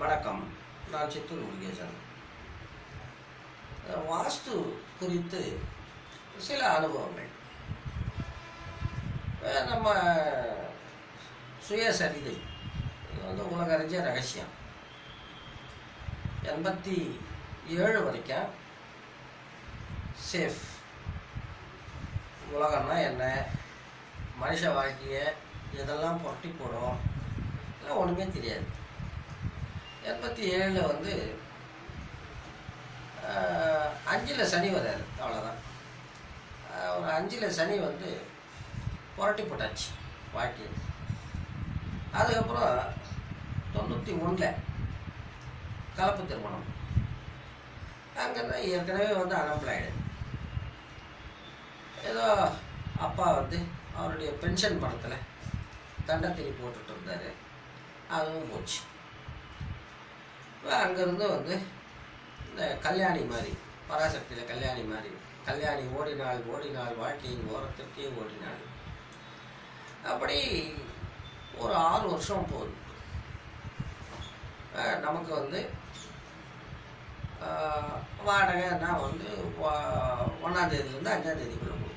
வணக்கம் நான் சித்தூர் முருகேசன் அஹ் வாஸ்து குறித்து சில அனுபவங்கள் அஹ் நம்ம சுயசரிதை இது வந்து உலகறிஞ்ச ரகசியம் எண்பத்தி ஏழு வரைக்கும் சேஃப் உலகம்னா என்ன மனுஷ வாழ்க்கையை எதெல்லாம் புரட்டி போடும் இதெல்லாம் ஒன்றுமே தெரியாது எண்பத்தி ஏழில் வந்து ஆஹ், அஞ்சுல சனி வராரு அவ்வளோதான் ஆஹ், ஒரு அஞ்சில் சனி வந்து புரட்டி போட்டாச்சு வாழ்க்கையை அதுக்கப்புறம் தொண்ணூற்றி ஒன்றில் கலப்பு திருமணம் அங்கே தான் ஏற்கனவே வந்து அன்எம்ப்ளாய்டு ஏதோ அப்பா வந்து அவருடைய பென்ஷன் பணத்தில் தண்டத்திரி போட்டுட்டு இருந்தார் அதுவும் போச்சு அங்கேருந்து வந்து இந்த கல்யாணி மாதிரி பராசக்தியில் கல்யாணி மாதிரி கல்யாணி ஓடினாள் ஓடினாள் வாழ்க்கையின் ஓரத்திற்கே ஓடினாள் அப்படி ஒரு ஆறு வருஷம் போகுது அஹ் நமக்கு வந்து ஆஹ், வாடகைன்னா வந்து ஒ- ஒண்ணாம் தேதியிலேருந்து அஞ்சாம் தேதிக்குள்ளே கொடுக்கணும்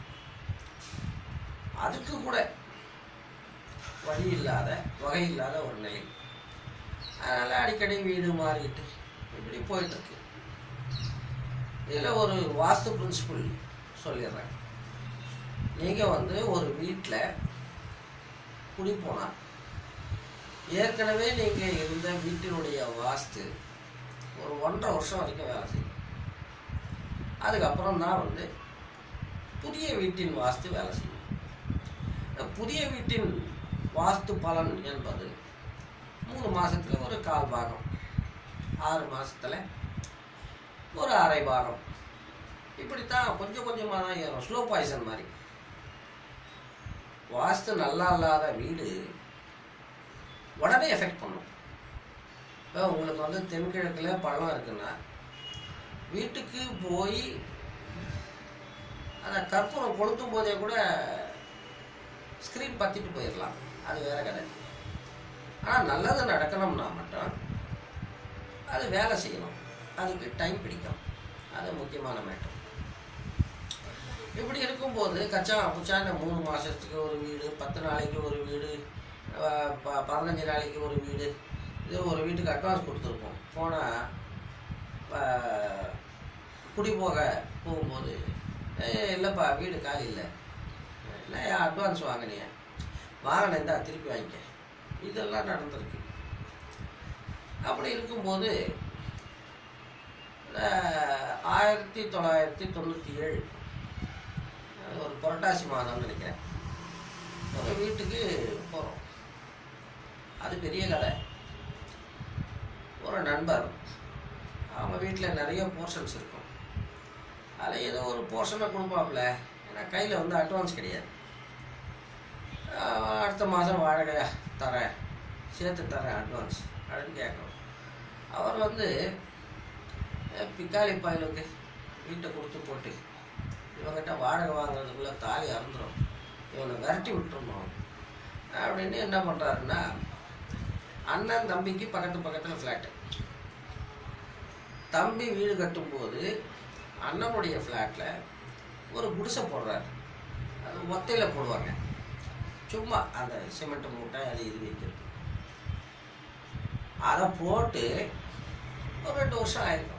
அதுக்கு கூட வழி இல்லாத வகை இல்லாத ஒரு நிலை அதனால் அடிக்கடி வீடு மாறிட்டு இப்படி போயிட்டுருக்கு இதில் ஒரு வாஸ்து பிரின்சிபல் சொல்லிடுறேன் நீங்கள் வந்து ஒரு வீட்டில் குடி போனால் ஏற்கனவே நீங்கள் இருந்த வீட்டினுடைய வாஸ்து ஒரு ஒன்றரை வருஷம் வரைக்கும் வேலை செய்யும் அதுக்கப்புறம் தான் வந்து புதிய வீட்டின் வாஸ்து வேலை செய்யும் இந்த புதிய வீட்டின் வாஸ்து பலன் என்பது மூணு மாசத்துல ஒரு கால் பாகம் ஆறு மாசத்துல ஒரு அரை பாகம் இப்படித்தான் கொஞ்சம் கொஞ்சமாக தான் ஏறும் ஸ்லோ பாய்சன் மாதிரி வாஸ்து நல்லா இல்லாத வீடு உடனே எஃபெக்ட் பண்ணும் இப்போ உங்களுக்கு வந்து தென்கிழக்கில் பழம் இருக்குன்னா வீட்டுக்கு போய் அந்த கற்பூரம் கொளுத்தும் போதே கூட ஸ்க்ரீன் பத்திட்டு போயிடலாம் அது வேற கதை ஆனால் நல்லது நடக்கணும்னா மட்டும் அது வேலை செய்யணும் அதுக்கு டைம் பிடிக்கும் அது முக்கியமான மேட்டர் இப்படி இருக்கும்போது கச்சா புச்சான மூணு மாதத்துக்கு ஒரு வீடு பத்து நாளைக்கு ஒரு வீடு அஹ் ப- பதினஞ்சு நாளைக்கு ஒரு வீடு இது ஒரு வீட்டுக்கு அட்வான்ஸ் கொடுத்துருப்போம் போனால் குடி போக போகும்போது "ஏய், இல்லைப்பா வீடு காலி இல்லை என்ன அட்வான்ஸ் வாங்கினிய வாங்கினேன் தான் திருப்பி வாங்கிக்க இதெல்லாம் நடந்திருக்கு அப்படி இருக்கும்போது அஹ், ஆயிரத்தி தொள்ளாயிரத்தி தொண்ணூற்றி ஏழு ஒரு புரட்டாசி மாதம்னு நினைக்கிறேன் ஒரு வீட்டுக்கு போகிறோம் அது பெரிய கதை ஒரு நண்பர் அவங்க வீட்டில் நிறைய போர்ஷன்ஸ் இருக்கும் அதில் ஏதோ ஒரு போர்ஷனை கொடுப்பாப்புல ஏன்னா கையில் வந்து அட்வான்ஸ் கிடையாது ஆஹ் அடுத்த மாதம் வாடகை தரேன் சேர்த்து தரேன் அட்வான்ஸ் அப்படின்னு கேட்குறோம் அவர் வந்து அஹ் பிக்காளி பயலுக்கு வீட்டை கொடுத்து போட்டு இவங்கிட்ட வாடகை வாங்குறதுக்குள்ளே தாலி அறந்துடும் இவனை விரட்டி விட்டுருணும் அப்படின்னு என்ன பண்ணுறாருன்னா அண்ணன் தம்பிக்கு பக்கத்து பக்கத்தில் ஃப்ளாட்டு தம்பி வீடு கட்டும்போது அண்ணனுடைய ஃப்ளாட்டில் ஒரு குடிசை போடுறாரு அது ஒத்தையில் போடுவாங்க சும்மா அந்த சிமெண்ட் மூட்டை அது இது வைக்கிறது அதை போட்டு ஒரு ரெண்டு வருஷம் ஆயிருக்கும்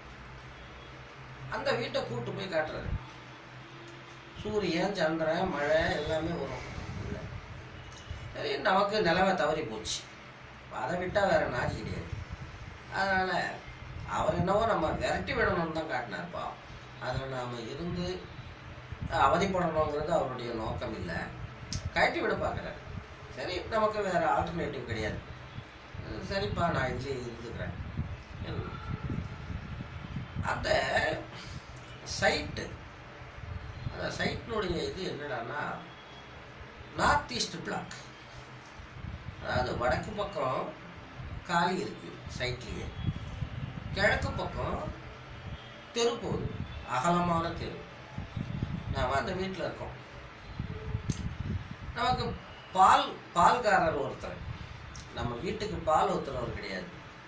அந்த வீட்டை கூட்டு போய் காட்டுறாரு சூரியன் சந்திரன் மழை எல்லாமே வரும் உள்ள. சரி நமக்கு நிலவை தவறி போச்சு அதை விட்டால் வேற நாதி கிடையாது அதனால் அவர் என்னவோ நம்ம விரட்டி விடணும்னு தான் காட்டினார்ப்பா அதில் நாம் இருந்து அவதிப்படணுங்கிறது அவருடைய நோக்கம் இல்லை கழட்டி விட பார்க்குறாரு சரி நமக்கு வேற ஆல்டர்னேட்டிவ் கிடையாது அஹ் சரிப்பா நான் இதுலேயே இருந்துக்கிறேன் என்ன? அந்த சைட்டு அந்த சைட்டினுடைய இது என்னடான்னா நார்த் ஈஸ்ட் பிளாக் அதாவது வடக்கு பக்கம் காலி இருக்கு சைட்லேயே கிழக்கு பக்கம் தெரு போகுது அகலமான தெரு நாம் அந்த வீட்டில் இருக்கோம் நமக்கு பால் பால்காரர் ஒருத்தர் நம்ம வீட்டுக்கு பால் ஊத்துறவர் கிடையாது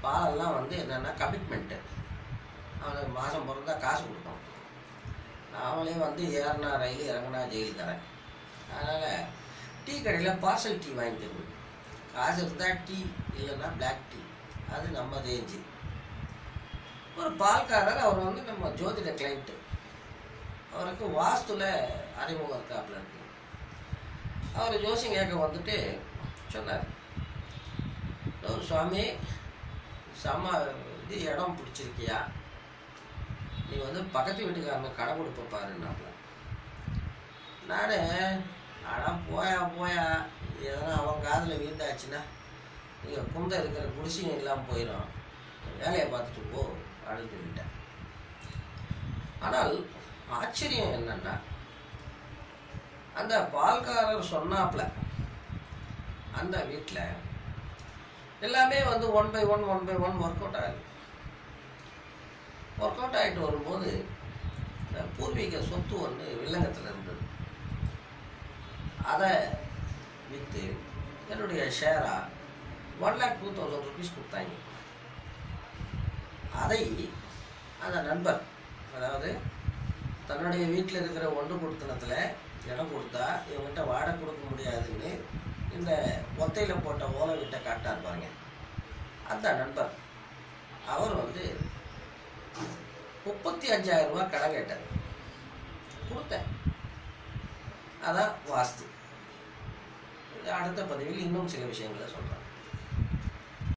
பாலெல்லாம் வந்து என்னென்னா கமிட்மெண்ட்டு அவனுக்கு மாதம் பிறந்தா காசு கொடுக்கணும் நாமளே வந்து ஏறினா ரயில் இறங்குனா ஜெயிலுக்காரன் அதனால் டீ கடையில் பார்சல் டீ வாங்கிக்கிறது காசு இருந்தால் டீ இல்லைன்னா பிளாக் டீ அது நம்ம ரேஞ்சு ஒரு பால்காரர் அவர் வந்து நம்ம ஜோதிட கிளைண்ட்டு அவருக்கு வாஸ்துல அறிமுகம் இருக்காப்புல இருக்கு அவர் ஜோசியம் கேட்க வந்துட்டு சொன்னார் "ஓ, சுவாமி செம்ம இது இடம் பிடிச்சிருக்கியா நீ வந்து பக்கத்து வீட்டுக்காரனுக்கு கடை கொடுப்ப பாருன்னாப்புல நானு அடா போயா போயா எதனா அவன் காதில் விழுந்தாச்சுன்னா நீங்கள் குந்த இருக்கிற குடிசையும் இல்லாமல் போயிடும் வேலையை பார்த்துட்டு போ அப்படின்னு சொல்லிட்டேன் ஆனால் ஆச்சரியம் என்னன்னா அந்த பால்காரர் சொன்னாப்புல அந்த வீட்டில் எல்லாமே வந்து one by one one by one work out ஆகுது ஒர்க் அவுட் ஆகிட்டு வரும்போது இந்த பூர்வீக சொத்து ஒன்று வில்லங்கத்தில் இருந்தது அதை விற்று என்னுடைய ஷேரா one lakh two thousand rupees கொடுத்தாங்க அதை அந்த நண்பர் அதாவது தன்னுடைய வீட்டில் இருக்கிற ஒன்று கொடுத்தனத்தில் இடம் கொடுத்தா இவங்ககிட்ட வாடகை கொடுக்க முடியாதுன்னு இந்த ஒத்தையில் போட்ட ஓலை வீட்டை காட்டார் பாருங்க அந்த நண்பர் அவர் வந்து முப்பத்தி அஞ்சாயிரம் ரூபாய் கடன் கேட்டார் கொடுத்தேன் அதான் வாஸ்து இது அடுத்த பதிவில் இன்னும் சில விஷயங்களை சொல்கிறேன்